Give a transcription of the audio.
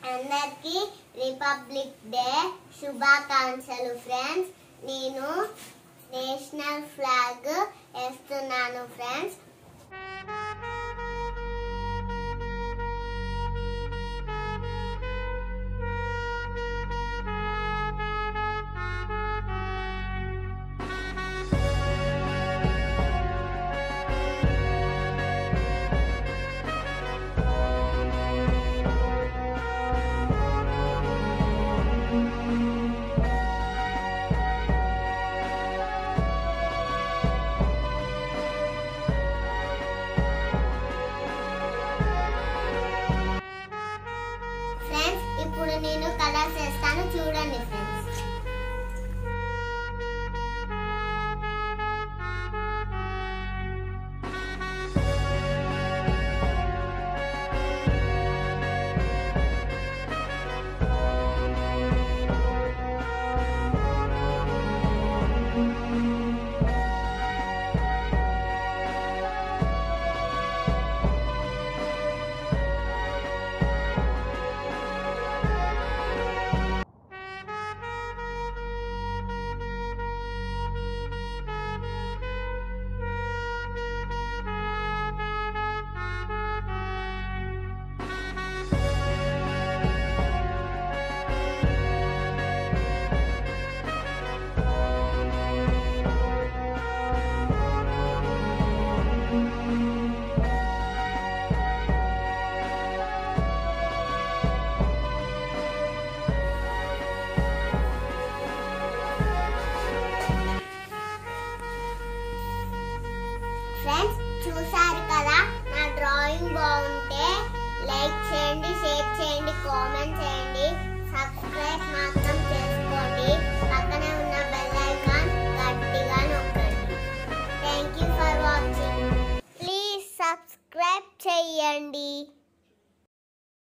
అందరికీ republic day శుభాకాంక్షలు friends నేను నేషనల్ ఫ్లాగ్ వేస్తున్నాను ఫ్రెండ్స్ ఫ్రెండ్స్ ఇప్పుడు నేను కలర్స్ వేస్తాను చూడండి ఫ్రెండ్స్ ఫ్రెండ్స్ చూసారు కదా నా డ్రాయింగ్ బాగుంటే లైక్ చేయండి షేర్ చేయండి కామెంట్ చేయండి సబ్స్క్రైబ్ మాత్రం చేసుకోండి పక్కనే ఉన్న బెల్ ఐకాన్ గట్టిగా నొక్కండి thank you for watching please subscribe చేయండి